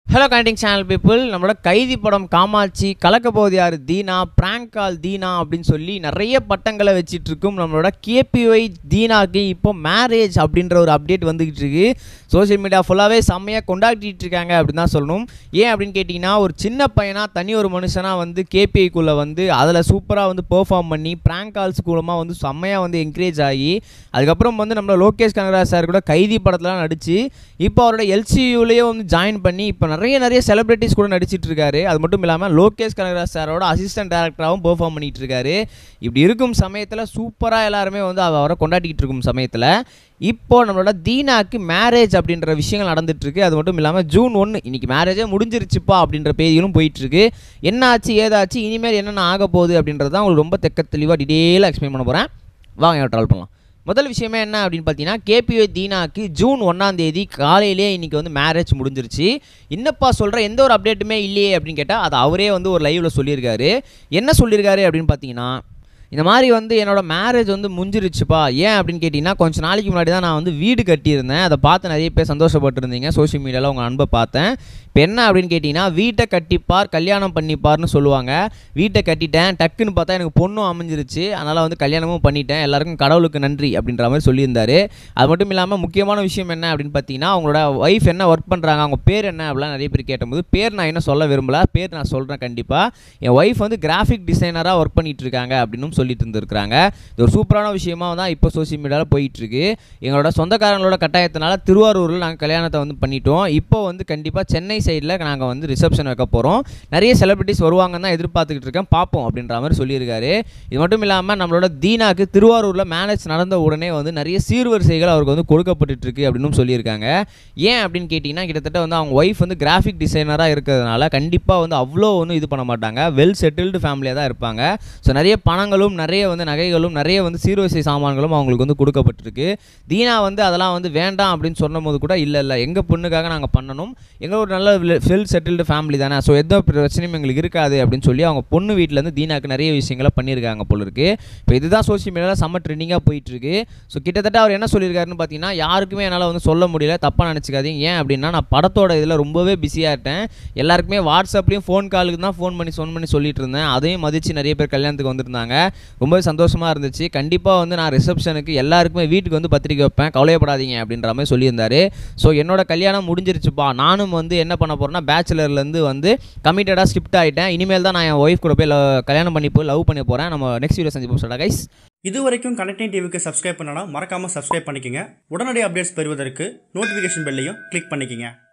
hello connecting channel people நம்மளோட கைதி படம் காமாட்சி கலக்க போது யார் தீனா பிராங்க் கால் தீனா அப்படின்னு சொல்லி நிறைய பட்டங்களை வச்சிட்டு இருக்கும் நம்மளோட கேபிஒய் தீனாக்கு இப்போ மேரேஜ் அப்படின்ற ஒரு அப்டேட் வந்துகிட்டு இருக்கு சோஷியல் மீடியா ஃபுல்லாகவே செம்மையாக கொண்டாடிட்டு இருக்காங்க அப்படின்னு தான் சொல்லணும் ஏன் அப்படின்னு கேட்டிங்கன்னா ஒரு சின்ன பையனாக தனி ஒரு மனுஷனாக வந்து கேபிஐக்குள்ளே வந்து அதில் சூப்பராக வந்து பெர்ஃபார்ம் பண்ணி பிராங்க் கால்ஸ் மூலமாக வந்து செம்மையாக வந்து என்கரேஜ் ஆகி அதுக்கப்புறம் வந்து நம்மள லோகேஷ் கனகராஜ் சார் கூட கைதி படத்துலாம் நடித்து இப்போ அவரோட எல்சியூலேயே வந்து ஜாயின் பண்ணி இப்போ நிறைய நிறைய செலிபிரிட்டிஸ் கூட நடிச்சிட்டு இருக்காரு அது மட்டும் இல்லாமல் லோகேஷ் கனகராஜ் சாரோட அசிஸ்டன்ட் டேரக்டராகவும் பெர்ஃபார்ம் பண்ணிட்டு இருக்காரு இப்படி இருக்கும் சமயத்தில் சூப்பராக எல்லாருமே வந்து அவரை கொண்டாடிக்கிட்டு இருக்கும் சமயத்தில் இப்போ நம்மளோட தீனாக்கு மேரேஜ் அப்படின்ற விஷயங்கள் நடந்துட்டு இருக்கு அது மட்டும் இல்லாமல் ஜூன் ஒன்று இன்னைக்கு மேரேஜே முடிஞ்சிருச்சுப்பா அப்படின்ற பேதிகளும் போயிட்டு இருக்கு என்ன ஆச்சு ஏதாச்சு இனிமேல் என்னென்ன ஆக போகுது அப்படின்றது தான் உங்களுக்கு ரொம்ப தெக்க தெளிவாக டீட்டெயிலாக எக்ஸ்பிளைன் பண்ண போகிறேன் வாங்க ட்ராவல் பண்ணலாம் முதல் விஷயமே என்ன அப்படின்னு பார்த்தீங்கன்னா கேபிஒய் தீனாக்கு ஜூன் ஒன்றாம் தேதி காலையிலேயே இன்றைக்கி வந்து மேரேஜ் முடிஞ்சிருச்சு என்னப்பா சொல்கிற எந்த ஒரு அப்டேட்டுமே இல்லையே அப்படின்னு கேட்டால் அது அவரே வந்து ஒரு லைவில் சொல்லியிருக்காரு என்ன சொல்லியிருக்காரு அப்படின்னு பார்த்தீங்கன்னா இந்த மாதிரி வந்து என்னோட மேரேஜ் வந்து முடிஞ்சிருச்சுப்பா ஏன் அப்படின்னு கேட்டிங்கன்னா கொஞ்ச நாளைக்கு முன்னாடி தான் நான் வந்து வீடு கட்டியிருந்தேன் அதை பார்த்து நிறைய பேர் சந்தோஷப்பட்டிருந்தீங்க சோஷியல் மீடியாவில் உங்கள் அன்பை பார்த்தேன் இப்போ என்ன அப்படின்னு கேட்டிங்கன்னா வீட்டை கட்டிப்பார் கல்யாணம் பண்ணிப்பார்னு சொல்லுவாங்க வீட்டை கட்டிட்டேன் டக்குன்னு பார்த்தா எனக்கு பொண்ணும் அமைஞ்சிருச்சு அதனால் வந்து கல்யாணமும் பண்ணிட்டேன் எல்லாருக்கும் கடவுளுக்கு நன்றி அப்படின்ற மாதிரி சொல்லியிருந்தாரு அது மட்டும் இல்லாமல் முக்கியமான விஷயம் என்ன அப்படின்னு பார்த்தீங்கன்னா அவங்களோட ஒய்ஃப் என்ன ஒர்க் பண்ணுறாங்க அவங்க பேர் என்ன அப்படிலாம் நிறைய பேர் கேட்டபோது பேர் நான் என்ன சொல்ல விரும்பல பேர் நான் சொல்கிறேன் கண்டிப்பாக என் ஒய்ஃப் வந்து கிராஃபிக் டிசைனராக ஒர்க் பண்ணிட்டு இருக்காங்க அப்படின்னு சொல்லிட்டு இருந்திருக்காங்க இது ஒரு சூப்பரான விஷயமா தான் இப்போ சோஷியல் மீடியாவில் போயிட்டு இருக்கு எங்களோட சொந்தக்காரங்களோட கட்டாயத்தினால திருவாரூரில் நாங்கள் கல்யாணத்தை வந்து பண்ணிட்டோம் இப்போ வந்து கண்டிப்பாக சென்னை சைடில் நாங்கள் வந்து ரிசப்ஷன் வைக்க போகிறோம் நிறைய செலிபிரிட்டிஸ் வருவாங்கன்னு தான் எதிர்பார்த்துக்கிட்டு இருக்கேன் பார்ப்போம் அப்படின்ற மாதிரி சொல்லியிருக்காரு இது மட்டும் இல்லாமல் நம்மளோட தீனாக்கு திருவாரூரில் மேரேஜ் நடந்த உடனே வந்து நிறைய சீர்வரிசைகள் அவருக்கு வந்து கொடுக்கப்பட்டு இருக்கு அப்படின்னு சொல்லியிருக்காங்க ஏன் அப்படின்னு கேட்டிங்கன்னா கிட்டத்தட்ட வந்து அவங்க ஒய்ஃப் வந்து கிராஃபிக் டிசைனராக இருக்கிறதுனால கண்டிப்பாக வந்து அவ்வளோ ஒன்றும் இது பண்ண மாட்டாங்க வெல் செட்டில்டு ஃபேமிலியாக தான் இருப்பாங்க ஸோ நிறைய பணங்களும் நிறைய வந்து நகைகளும் நிறைய வந்து சீர்வரிசை சாமான்களும் அவங்களுக்கு வந்து கொடுக்கப்பட்டிருக்கு தீனா வந்து அதெல்லாம் வந்து வேண்டாம் அப்படின்னு சொன்ன போது கூட இல்லை இல்லை எங்கள் பொண்ணுக்காக நாங்கள் பண்ணணும் எங்கள் ஒரு நல்ல வெல் செட்டில்டு ஃபேமிலி தானே ஸோ எந்த பிரச்சனையும் எங்களுக்கு இருக்காது அப்படின்னு சொல்லி அவங்க பொண்ணு வீட்டிலேருந்து தீனாக்கு நிறைய விஷயங்களை பண்ணியிருக்காங்க போல இருக்கு இப்போ இதுதான் சோஷியல் மீடியாவில் செம்ம ட்ரெண்டிங்காக போயிட்டு இருக்கு ஸோ கிட்டத்தட்ட அவர் என்ன சொல்லியிருக்காருன்னு பார்த்தீங்கன்னா யாருக்குமே என்னால் வந்து சொல்ல முடியல தப்பாக நினச்சிக்காதீங்க ஏன் அப்படின்னா நான் படத்தோட இதில் ரொம்பவே பிஸியாக இருந்தேன் எல்லாருக்குமே வாட்ஸ்அப்லேயும் ஃபோன் காலுக்கு தான் ஃபோன் பண்ணி ஃபோன் பண்ணி சொல்லிட்டு இருந்தேன் அதையும் மதித்து நிறைய பேர் கல்யாணத்துக்கு வந்திருந்தாங்க ரொம்பவே சந்தோஷமாக இருந்துச்சு கண்டிப்பாக வந்து நான் ரிசப்ஷனுக்கு எல்லாருக்குமே வீட்டுக்கு வந்து பத்திரிக்கை வைப்பேன் கவலையப்படாதீங்க அப்படின்ற மாதிரி சொல்லியிருந்தாரு ஸோ என்னோட கல்யாணம் முடிஞ்சிருச்சுப்பா நானும் வந்து என்ன பண்ண போகிறேன்னா பேச்சுலர்லேருந்து வந்து கமிட்டடாக ஸ்கிப்ட் ஆகிட்டேன் இனிமேல் தான் நான் என் ஒய்ஃப் கூட போய் love- கல்யாணம் பண்ணி போய் லவ் பண்ண போகிறேன் நம்ம நெக்ஸ்ட் வீடியோ சந்திப்போம் சொல்கிறேன் கைஸ் இது வரைக்கும் கனெக்டிங் டிவிக்கு சப்ஸ்கிரைப் பண்ணனா மறக்காம சப்ஸ்கிரைப் பண்ணிக்கங்க உடனடி அப்டேட்ஸ் பெறுவதற்கு நோட்டிஃபிகேஷன் பெல்லையும் கிளிக் பண்ணிக்கங்க